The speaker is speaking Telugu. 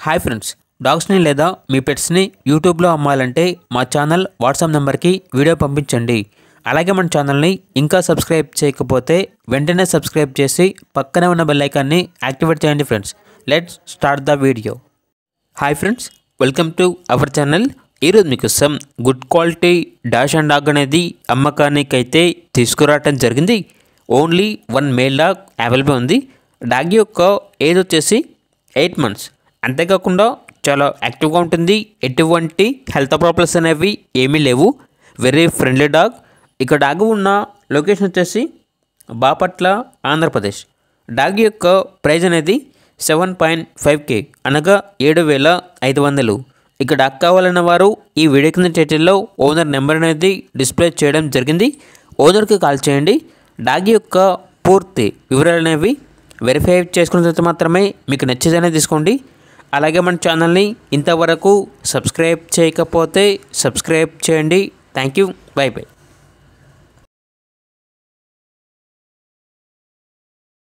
హాయ్ ఫ్రెండ్స్ డాగ్స్ని లేదా మీ పెట్స్ని యూట్యూబ్లో అమ్మాలంటే మా ఛానల్ వాట్సాప్ నెంబర్కి వీడియో పంపించండి అలాగే మన ఛానల్ని ఇంకా సబ్స్క్రైబ్ చేయకపోతే వెంటనే సబ్స్క్రైబ్ చేసి పక్కనే ఉన్న బెల్ ఐకాన్ని యాక్టివేట్ చేయండి friends let's start the video hi friends welcome to our channel ఈరోజు మీకోసం good quality dachshund dog అనేది అమ్మకానికి అయితే తీసుకురావటం జరిగింది only one male dog available ఉంది డాగ్ యొక్క ఏజ్ వచ్చేసి ఎయిట్ మంత్స్ అంతేకాకుండా చాలా యాక్టివ్గా ఉంటుంది ఎటువంటి హెల్త్ ప్రాబ్లమ్స్ అనేవి ఏమీ లేవు వెరీ ఫ్రెండ్లీ డాగ్ ఇక డాగ్ ఉన్న లొకేషన్ వచ్చేసి బాపట్ల ఆంధ్రప్రదేశ్ డాగ్ యొక్క ప్రైజ్ అనేది సెవెన్ పాయింట్ ఫైవ్ కే అనగా ఏడు వేల ఐదు వందలు ఇక డాగ్ కావాలన్న వారు ఈ వీడియో కింద టైటిల్లో ఓనర్ నెంబర్ అనేది డిస్ప్లే చేయడం జరిగింది ఓనర్కి కాల్ చేయండి డాగ్ యొక్క పూర్తి వివరాలు అనేవి వెరిఫై చేసుకున్న తర్వాత మాత్రమే మీకు నచ్చేదనే తీసుకోండి అలాగే మన ఛానల్ని ఇంతవరకు సబ్స్క్రైబ్ చేయకపోతే సబ్స్క్రైబ్ చేయండి థ్యాంక్ యూ బై బై